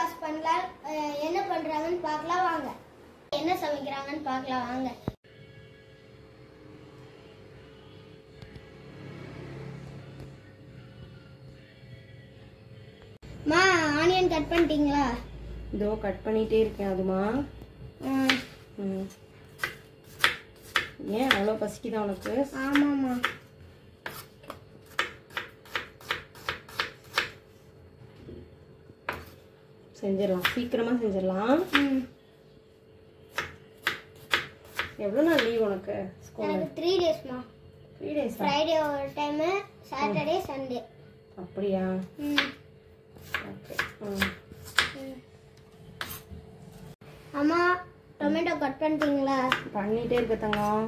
Wash பண்ணலாம் அஹ், என்ன பண்றாங்கன்னு பார்க்கலாம் வாங்க என்ன சமைக்கிறாங்கன்னு பார்க்கலாம் வாங்க மா ஆனியன் கட் பண்ணிட்டீங்களா இதோ கட் பண்ணிட்டே இருக்கேன் அதுமா ம், ம். ஏன் அவ்வளோ பசிக்குதா உனக்கு ஆமாம்மா செஞ்சிடலாம் சீக்கிரமா செஞ்சிடலாம் ம் எவ்வளோ நாள் லீவ் உனக்கு ஸ்கூல் எனக்கு த்ரீ டேஸ்மா த்ரீ டேஸ் ஃப்ரைடே ஒரு டைமு சாட்டர்டே சண்டே அப்படியா ம் ஓகே ம் அம்மா டொமேட்டோ கட் பண்ணிட்டீங்களா பண்ணிட்டே இருக்க தங்கம்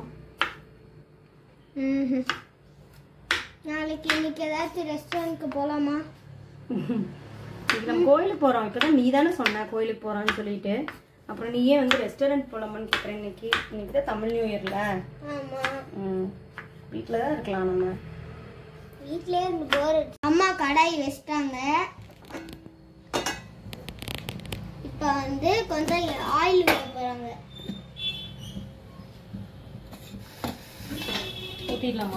ம் நாளைக்கு இன்னைக்கு ஏதாச்சும் ரெஸ்டாரண்ட்க்கு போகலாமா இன்னைக்கு நம்ம கோயிலுக்கு போகிறோம் இப்போ தான் நீ தானே சொன்ன கோயிலுக்கு போகிறோன்னு சொல்லிட்டு அப்புறம் நீயே வந்து ரெஸ்டாரண்ட் போகலாமான்னு கேட்குறேன் இன்னைக்கு இன்னைக்கு தான் தமிழ் நியூ இயர்ல ஆமாம் ம் வீட்டில் தான் இருக்கலாம் நம்ம வீட்லயே இருந்து போர் அம்மா கடாய் வச்சிட்டாங்க இப்போ வந்து கொஞ்சம் ஆயில் விட போகிறாங்க ஊற்றிடலாமா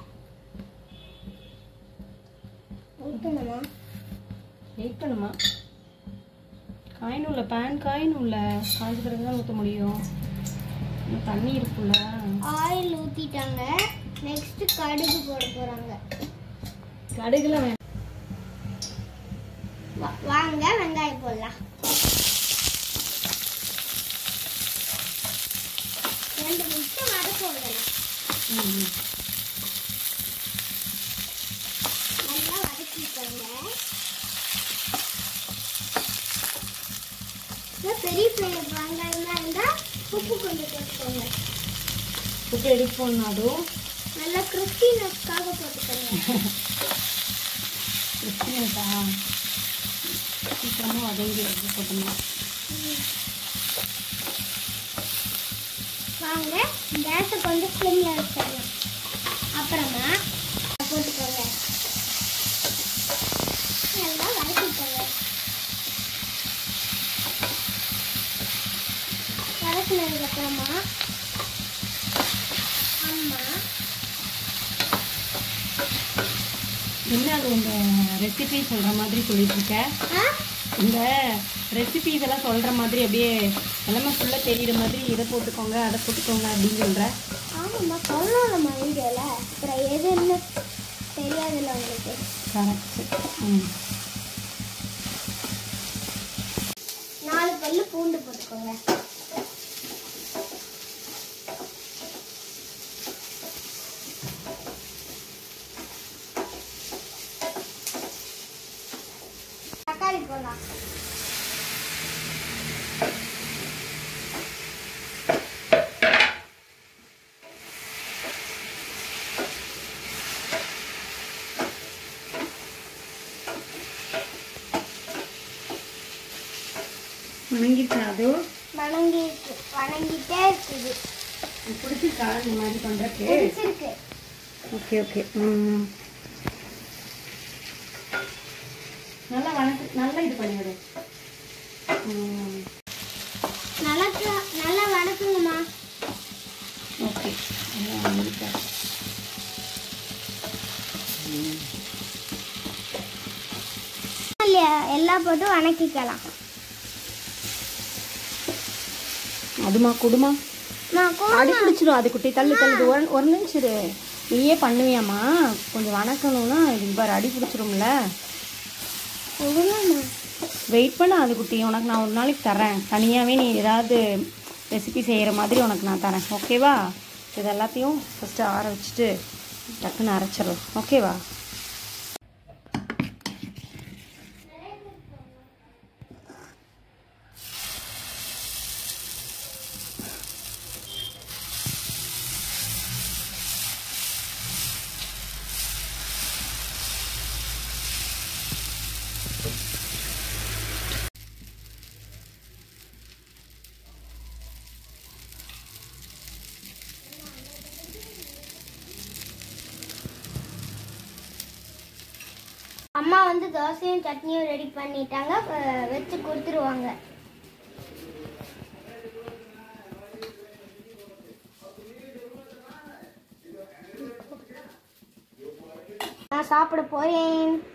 ஊற்றணுமா வெயிட் பண்ணுமா காயினும் இல்லை பேன் காயினும் இல்லை காய்ச்ச பிறகு தான் ஊற்ற முடியும் இன்னும் தண்ணி இருக்குல்ல ஆயில் ஊற்றிட்டாங்க நெக்ஸ்ட் கடுகு போட போகிறாங்க கடுகுலாம் வேணும் வாங்க வெங்காயம் போடலாம் ரெண்டு நிமிஷம் வதக்க விடலாம் ம் நல்லா வதக்கிக்கோங்க இதோ பெரிய பெரிய வெங்காயமா இருந்தா உப்பு கொஞ்சம் போட்டுக்கோங்க உப்பு எடுத்து போடணும் அதுவும் நல்லா கிறிஸ்டினஸ்க்காக போட்டுக்கோங்க கிறிஸ்டினஸா சீக்கிரமாக வதங்கி எடுத்து போட்டோம்னா வாங்க கேஸை கொஞ்சம் ஃப்ளேமில் வச்சிடலாம் அப்புறமா போட்டுக்கோங்க நல்லா வதக்கிக்கோங்க வதக்கினதுக்கு அப்புறமா அம்மா என்ன அது இந்த ரெசிபி சொல்கிற மாதிரி சொல்லிட்டு இருக்க ஆ இந்த ரெசிபி இதெல்லாம் சொல்கிற மாதிரி அப்படியே எல்லாமே ஃபுல்லாக தெரியுற மாதிரி இதை போட்டுக்கோங்க அதை போட்டுக்கோங்க அப்படின்னு சொல்கிற ஆமாம்மா சொல்லணும் நம்ம வீடியோவில் அப்புறம் எதுன்னு தெரியாதுல்ல உங்களுக்கு கரெக்ட் ம் நாலு பல்லு பூண்டு போட்டுக்கோங்க தக்காளி போடலாம் வணங்கிருக்கா அது வணங்கி வணங்கிட்டே இருக்குது பிடிச்சிருக்கா இந்த மாதிரி பண்ணுறக்கு பிடிச்சிருக்கு ஓகே ஓகே ம் நல்லா வணக்கு நல்லா இது பண்ணிவிடு ம் நல்லா நல்லா வணக்குங்கம்மா ஓகே நல்லா வணங்கிருக்கா இல்லையா எல்லா போட்டு வணக்கிக்கலாம் அதுமா கொடுமா நான் கோ- அடி பிடிச்சிடும் அது குட்டி தள்ளு தள்ளு ஒரு ஒரு நிமிஷம் இரு நீயே பண்ணுவியாம்மா கொஞ்சம் வணக்கணும்னா இது பாரு அடி பிடிச்சிரும்ல கொடுங்கம்மா. வெயிட் பண்ண அது குட்டி உனக்கு நான் ஒரு நாளைக்கு தரேன் தனியாகவே நீ ஏதாவது ரெசிபி செய்கிற மாதிரி உனக்கு நான் தரேன் ஓகேவா இது எல்லாத்தையும் ஃபஸ்ட்டு ஆற வச்சுட்டு டக்குன்னு அரைச்சிடலாம் ஓகேவா அம்மா வந்து தோசையும் சட்னியும் ரெடி பண்ணிட்டாங்க அஹ் வச்சு கொடுத்துருவாங்க நான் சாப்பிட போறேன்